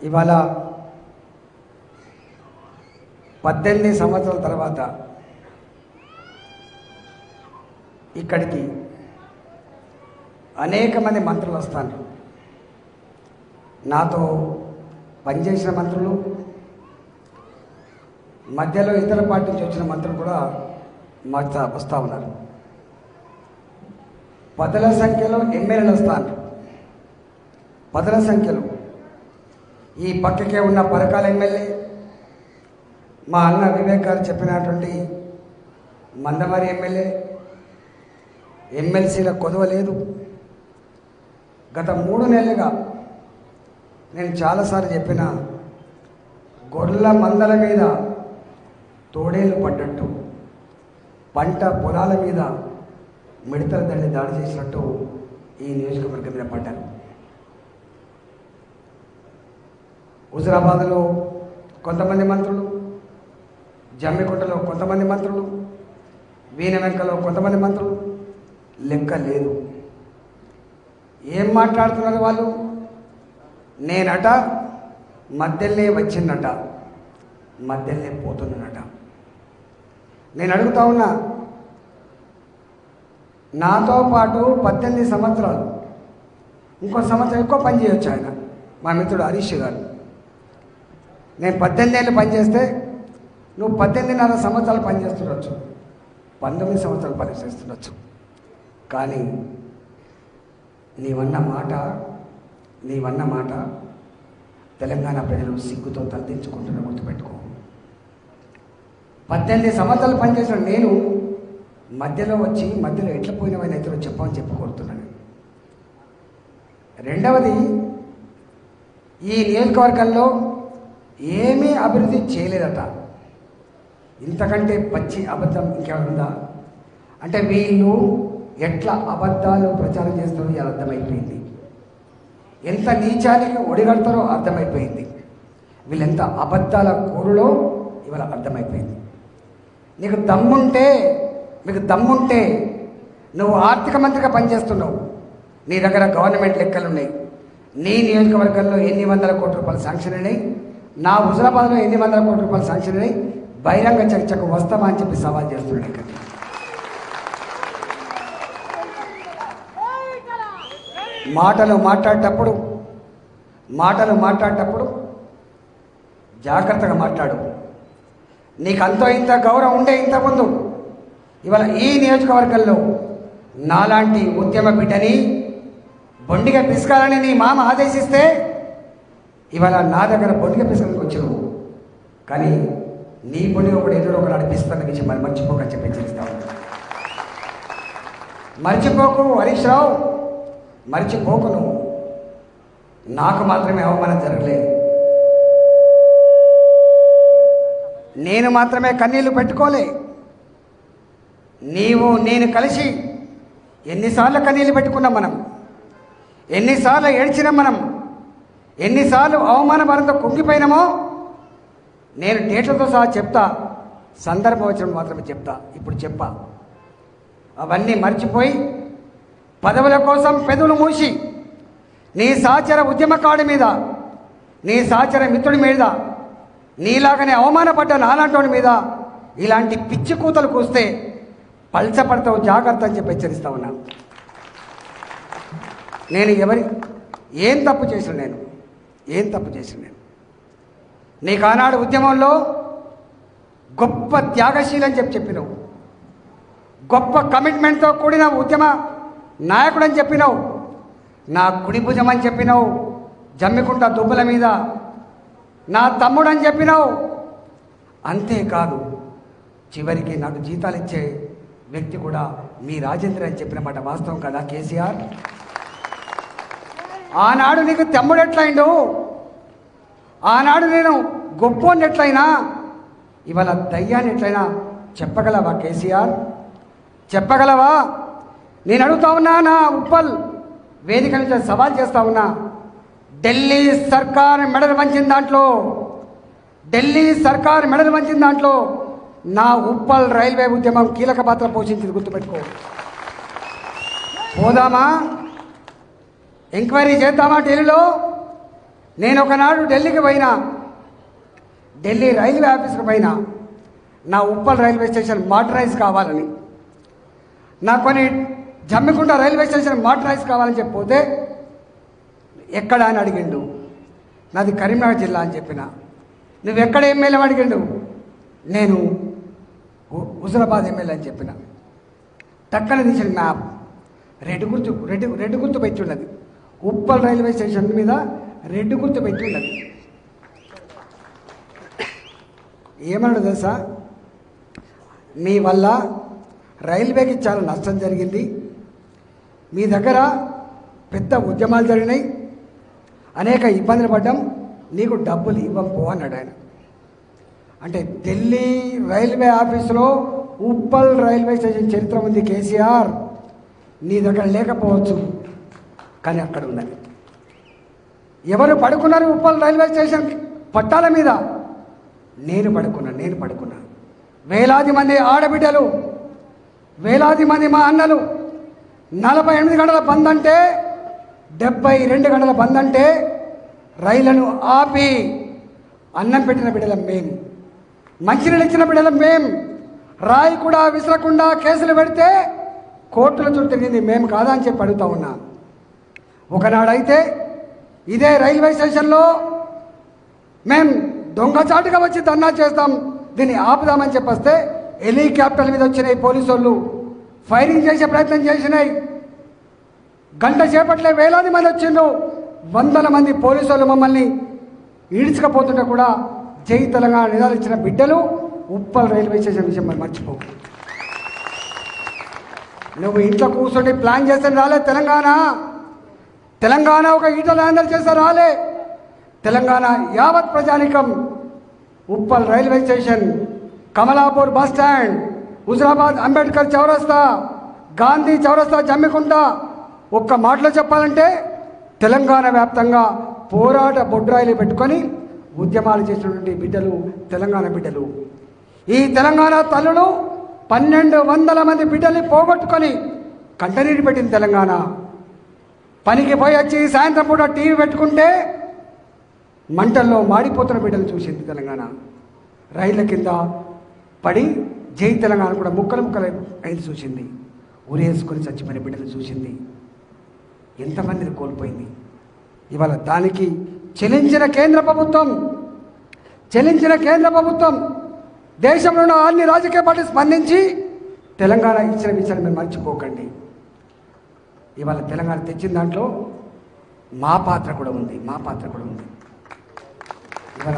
ఇవాళ పద్దెనిమిది సంవత్సరాల తర్వాత ఇక్కడికి అనేక మంది మంత్రులు వస్తారు నాతో పనిచేసిన మంత్రులు మధ్యలో ఇతర పార్టీ నుంచి వచ్చిన మంత్రులు కూడా మాకు వస్తూ ఉన్నారు పదుల సంఖ్యలో ఎమ్మెల్యేలు వస్తారు పదుల సంఖ్యలో ఈ పక్కకే ఉన్న పరకాల ఎమ్మెల్యే మా అన్న వివేక్ గారు చెప్పినటువంటి మందమరి ఎమ్మెల్యే ఎమ్మెల్సీల కొదవ లేదు గత మూడు నెలలుగా నేను చాలాసార్లు చెప్పిన గొర్రెల మందల మీద తోడేలు పడ్డట్టు పంట పొలాల మీద మిడతల దండి దాడి చేసినట్టు ఈ నియోజకవర్గం మీద పడ్డారు హుజరాబాద్లో కొంతమంది మంత్రులు జమ్మికుంటలో కొంతమంది మంత్రులు వీణ వెంకలో కొంతమంది మంత్రులు లెక్క లేదు ఏం మాట్లాడుతున్నారు వాళ్ళు నేనట మధ్యలోనే వచ్చిందట మధ్యలోనే పోతున్నానట నేను అడుగుతా ఉన్నా నాతో పాటు పద్దెనిమిది సంవత్సరాలు ఇంకో సంవత్సరం ఎక్కువ పని చేయొచ్చు ఆయన మా మిత్రుడు హరీష్ గారు నేను పద్దెనిమిది ఏళ్ళు పనిచేస్తే నువ్వు పద్దెనిమిదిన్నర సంవత్సరాలు పనిచేస్తుండొచ్చు పంతొమ్మిది సంవత్సరాలు పనిచేస్తుండొచ్చు కానీ నీవన్న మాట నీవన్న మాట తెలంగాణ ప్రజలు సిగ్గుతో తలదించుకుంటున్న గుర్తుపెట్టుకో పద్దెనిమిది సంవత్సరాలు పనిచేసిన నేను మధ్యలో వచ్చి మధ్యలో ఎట్లా పోయినవని ఇతరులు చెప్పమని చెప్పి కోరుతున్నాను రెండవది ఈ నియోజకవర్గంలో ఏమీ అభివృద్ధి చేయలేదట ఇంతకంటే పచ్చి అబద్ధం ఇంకేమైనా ఉందా అంటే వీళ్ళు ఎట్లా అబద్ధాలు ప్రచారం చేస్తారో ఇలా అర్థమైపోయింది ఎంత నీచానికి ఒడిగడతారో అర్థమైపోయింది వీళ్ళెంత అబద్ధాల కోరులో ఇవాళ అర్థమైపోయింది నీకు దమ్ముంటే మీకు దమ్ముంటే నువ్వు ఆర్థిక మంత్రిగా పనిచేస్తున్నావు నీ దగ్గర గవర్నమెంట్ లెక్కలు ఉన్నాయి నీ నియోజకవర్గంలో ఎన్ని వందల కోట్ల రూపాయలు శాంక్షన్ అయినాయి నా హుజరాబాద్లో ఎన్ని వందల కోట్ల రూపాయలు శాంక్షన్ అయినాయి బహిరంగ చర్చకు వస్తామా అని చెప్పి సవాల్ చేస్తున్నాడు ఇక్కడ మాటలు మాట్లాడేటప్పుడు మాటలు మాట్లాడేటప్పుడు జాగ్రత్తగా మాట్లాడు నీకు అంతో ఇంత గౌరవం ఉండే ఇంతకుముందు ఇవాళ ఈ నియోజకవర్గంలో నాలాంటి ఉద్యమ బిడ్డని బొండిగా పిసుకాలని నీ మామ ఆదేశిస్తే ఇవాళ నా దగ్గర బొండిగా పిసుకడానికి వచ్చావు కానీ నీ బొండిగా కూడా ఎన్నడో ఒకటి నడిపిస్తున్న విషయం మరి మర్చిపోకని చెప్పి హెచ్చరిస్తావు మర్చిపోకు హరీష్ రావు మర్చిపోకు నువ్వు నాకు మాత్రమే అవమానం జరగలేదు నేను మాత్రమే కన్నీళ్లు పెట్టుకోలే నీవు నేను కలిసి ఎన్నిసార్లు కన్నీళ్లు పెట్టుకున్నాం మనం ఎన్నిసార్లు ఏడ్చినాం మనం ఎన్నిసార్లు అవమాన భారంతో కుంగిపోయినామో నేను డేట్లతో సహా చెప్తా సందర్భం వచ్చినప్పుడు మాత్రమే చెప్తా ఇప్పుడు చెప్పా అవన్నీ మర్చిపోయి పదవుల కోసం పెదవులు మూసి నీ సహచర ఉద్యమకాడు మీద నీ సహచర మిత్రుడి మీద నీలాగనే అవమానపడ్డ నాలాంటి మీద ఇలాంటి పిచ్చి కూతలు కూస్తే పల్చపడతావు జాగ్రత్త అని చెప్పి హెచ్చరిస్తా ఉన్నా నేను ఎవరి ఏం తప్పు చేసిన నేను ఏం తప్పు చేసిన నేను నీకు ఆనాడు ఉద్యమంలో గొప్ప త్యాగశీలని అని చెప్పి చెప్పినావు గొప్ప కమిట్మెంట్తో కూడిన ఉద్యమ నాయకుడు అని చెప్పినావు నా కుడి భుజం అని చెప్పినావు జమ్మికుంట దుబ్బల మీద నా తమ్ముడు అని చెప్పినావు అంతేకాదు చివరికి నాకు జీతాలు ఇచ్చే వ్యక్తి కూడా మీ రాజేంద్ర అని చెప్పిన మాట వాస్తవం కదా కేసీఆర్ ఆనాడు నీకు తమ్ముడు ఎట్లయిండు ఆనాడు నేను గొప్పోని ఎట్లయినా ఇవాళ దయ్యాన్ని ఎట్లయినా చెప్పగలవా కేసీఆర్ చెప్పగలవా నేను అడుగుతా ఉన్నా నా ఉప్పల్ వేదిక నుంచి సవాల్ చేస్తా ఉన్నా ఢిల్లీ సర్కార్ మెడలు వంచిన దాంట్లో ఢిల్లీ సర్కార్ మెడలు వంచిన దాంట్లో నా ఉప్పల్ రైల్వే ఉద్యమం కీలక పాత్ర పోషించింది గుర్తుపెట్టుకో పోదామా ఎంక్వైరీ చేద్దామా ఢిల్లీలో నేను ఒకనాడు ఢిల్లీకి పోయినా ఢిల్లీ రైల్వే ఆఫీస్కి పోయినా నా ఉప్పల్ రైల్వే స్టేషన్ మోటరైజ్ కావాలని నాకు కొన్ని జమ్మికుంట రైల్వే స్టేషన్ మోటరైజ్ కావాలని చెప్పిపోతే ఎక్కడ అని అడిగిండు నాది కరీంనగర్ జిల్లా అని చెప్పిన నువ్వు ఎక్కడ ఎమ్మెల్యే అడిగిండు నేను హు- హుజరాబాద్ ఎమ్మెల్యే అని చెప్పిన టక్కన తీసిన మ్యాప్ రెడ్ గుర్తు రెడ్ రెడ్ గుర్తు పెట్టి ఉన్నది ఉప్పల్ రైల్వే స్టేషన్ మీద రెడ్ గుర్తు పెట్టి ఉన్నది ఏమన్నాడు తెలుసా మీ వల్ల రైల్వేకి చాలా నష్టం జరిగింది మీ దగ్గర పెద్ద ఉద్యమాలు జరిగినాయి అనేక ఇబ్బందులు పడ్డాం నీకు డబ్బులు ఇవ్వం పో అన్నాడు ఆయన అంటే ఢిల్లీ రైల్వే ఆఫీసులో ఉప్పల్ రైల్వే స్టేషన్ చరిత్ర ఉంది కేసీఆర్ నీ దగ్గర లేకపోవచ్చు కానీ అక్కడ ఉన్నది ఎవరు పడుకున్నారు ఉప్పల్ రైల్వే స్టేషన్ పట్టాల మీద నేను పడుకున్నా నేను పడుకున్నా వేలాది మంది ఆడబిడ్డలు వేలాది మంది మా అన్నలు నలభై ఎనిమిది గంటల బంద్ అంటే డెబ్బై రెండు గంటల బంద్ అంటే రైళ్లను ఆపి అన్నం పెట్టిన బిడ్డలం మేం మంచినీళ్ళు ఇచ్చిన బిడ్డలం మేం రాయి కూడా విసరకుండా కేసులు పెడితే కోర్టుల చుట్టూ తిరిగింది మేము కాదా అని చెప్పి అడుగుతా ఉన్నా ఒకనాడైతే ఇదే రైల్వే స్టేషన్లో మేం దొంగచాటుగా వచ్చి ధర్నా చేస్తాం దీన్ని ఆపుదామని చెప్పొస్తే హెలికాప్టర్ల మీద వచ్చినాయి పోలీసు వాళ్ళు ఫైరింగ్ చేసే ప్రయత్నం చేసినాయి గంట చేపట్లే వేలాది మంది వచ్చిండ్రు వందల మంది పోలీసు వాళ్ళు మమ్మల్ని ఈడ్చుకపోతుంటే కూడా జై తెలంగాణ నిదాలు ఇచ్చిన బిడ్డలు ఉప్పల్ రైల్వే స్టేషన్ విషయం మరి మర్చిపో నువ్వు ఇంట్లో కూర్చొని ప్లాన్ చేస్తే రాలే తెలంగాణ తెలంగాణ ఒక ఈటల హ్యాండల్ చేస్తే రాలే తెలంగాణ యావత్ ప్రజానికం Uppal railway station Kamalapur bus stand Huzurabad Ambedkar చౌరస్తా గాంధీ చౌరస్తా జమ్మికుంట ఒక్క మాటలో చెప్పాలంటే తెలంగాణ వ్యాప్తంగా పోరాట బొడ్రాయిలు పెట్టుకొని ఉద్యమాలు చేసినటువంటి బిడ్డలు తెలంగాణ బిడ్డలు ఈ తెలంగాణ తల్లులు పన్నెండు వందల మంది బిడ్డల్ని పోగొట్టుకొని కంటనీరు పెట్టింది తెలంగాణ పనికి పోయి వచ్చి సాయంత్రం పూట టీవీ పెట్టుకుంటే మంటల్లో మాడిపోతున్న బిడ్డలు చూసింది తెలంగాణ రైళ్ల కింద పడి జై తెలంగాణ కూడా ముక్కలు ముక్కలు అయింది చూసింది ఊరేసుకొని చచ్చిపోయిన బిడ్డలు చూసింది ఎంతమందిని కోల్పోయింది ఇవాళ దానికి చెలించిన కేంద్ర ప్రభుత్వం చెలించిన కేంద్ర ప్రభుత్వం దేశంలో ఉన్న అన్ని రాజకీయ పార్టీలు స్పందించి తెలంగాణ ఇచ్చిన విషయాన్ని మీరు మర్చిపోకండి ఇవాళ తెలంగాణ తెచ్చిన దాంట్లో మా పాత్ర కూడా ఉంది మా పాత్ర కూడా ఉంది ఇవాళ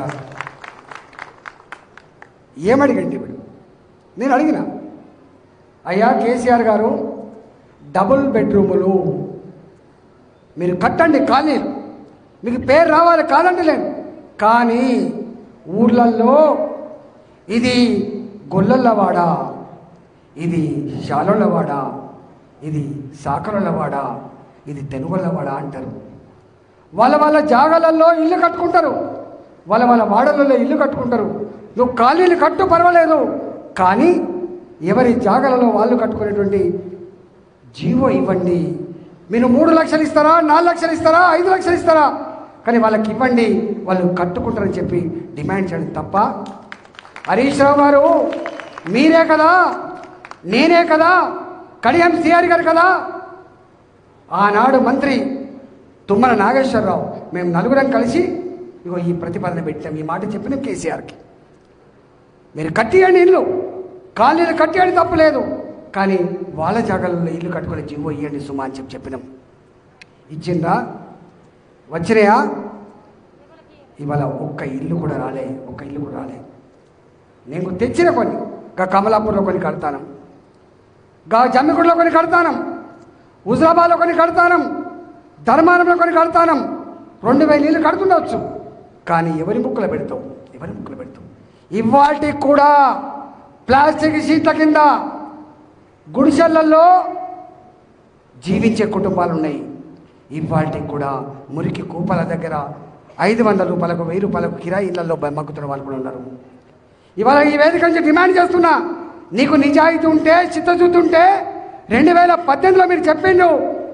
ఏమడిగండి ఇప్పుడు నేను అడిగిన అయ్యా కేసీఆర్ గారు డబుల్ బెడ్రూములు మీరు కట్టండి ఖాళీలు మీకు పేరు రావాలి కాదండి లేదు కానీ ఊర్లల్లో ఇది గొల్లల్లవాడ ఇది శాలోళ్ళవాడ ఇది సాకరులవాడ ఇది తెనుగొల్లవాడ అంటారు వాళ్ళ వాళ్ళ జాగాలలో ఇల్లు కట్టుకుంటారు వాళ్ళ వాళ్ళ వాడలలో ఇల్లు కట్టుకుంటారు నువ్వు ఖాళీలు కట్టు పర్వాలేదు కానీ ఎవరి జాగాలలో వాళ్ళు కట్టుకునేటువంటి జీవో ఇవ్వండి మీరు మూడు లక్షలు ఇస్తారా నాలుగు లక్షలు ఇస్తారా ఐదు లక్షలు ఇస్తారా కానీ వాళ్ళకి ఇవ్వండి వాళ్ళు కట్టుకుంటారని చెప్పి డిమాండ్ చేయడం తప్ప హరీష్ రావు గారు మీరే కదా నేనే కదా కడియం సిఆర్ గారు కదా ఆనాడు మంత్రి తుమ్మల నాగేశ్వరరావు మేము నలుగురం కలిసి ఇగో ఈ ప్రతిపాదన పెట్టాం ఈ మాట చెప్పిన కేసీఆర్కి మీరు కట్టియండి ఇల్లు కాలనీలు కట్టియండి తప్పలేదు కానీ వాళ్ళ జాగాలలో ఇల్లు కట్టుకుని జీవో ఇవ్వండి సుమా అని చెప్పి చెప్పినాం ఇచ్చిండ్రా వచ్చినాయా ఇవాళ ఒక్క ఇల్లు కూడా రాలే ఒక్క ఇల్లు కూడా రాలే నేను తెచ్చిన కొన్ని గా కమలాపూర్లో కొన్ని కడతాను గా జమ్మిగుడిలో కొన్ని కడతాను హుజరాబాద్లో కొన్ని కడతాను ధర్మానంలో కొన్ని కడతాను రెండు వేల ఇల్లు కడుతుండవచ్చు కానీ ఎవరి ముక్కలు పెడతావు ఎవరి ముక్కలు పెడతావు ఇవాటి కూడా ప్లాస్టిక్ షీట్ల కింద గుడిసెళ్లలో జీవించే కుటుంబాలు ఉన్నాయి ఇవాటికి కూడా మురికి కూపల దగ్గర ఐదు వందల రూపాయలకు వెయ్యి రూపాయలకు కిరాయి ఇళ్లలో మగ్గుతున్న వాళ్ళు కూడా ఉన్నారు ఇవాళ ఈ వేదిక నుంచి డిమాండ్ చేస్తున్నా నీకు నిజాయితీ ఉంటే చిత్తశుద్ధి ఉంటే రెండు వేల పద్దెనిమిదిలో మీరు చెప్పిండు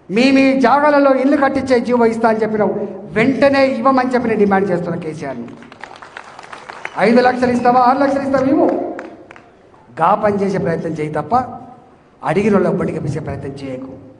మీ మీ జాగాలలో ఇల్లు కట్టించే జీవో ఇస్తా అని చెప్పినావు వెంటనే ఇవ్వమని చెప్పి నేను డిమాండ్ చేస్తున్నా కేసీఆర్ని ఐదు లక్షలు ఇస్తావా ఆరు లక్షలు ఇస్తావా ఇవ్వు గా పని చేసే ప్రయత్నం చేయి తప్ప అడిగిన వాళ్ళు ఒప్పటికి ప్రయత్నం చేయకు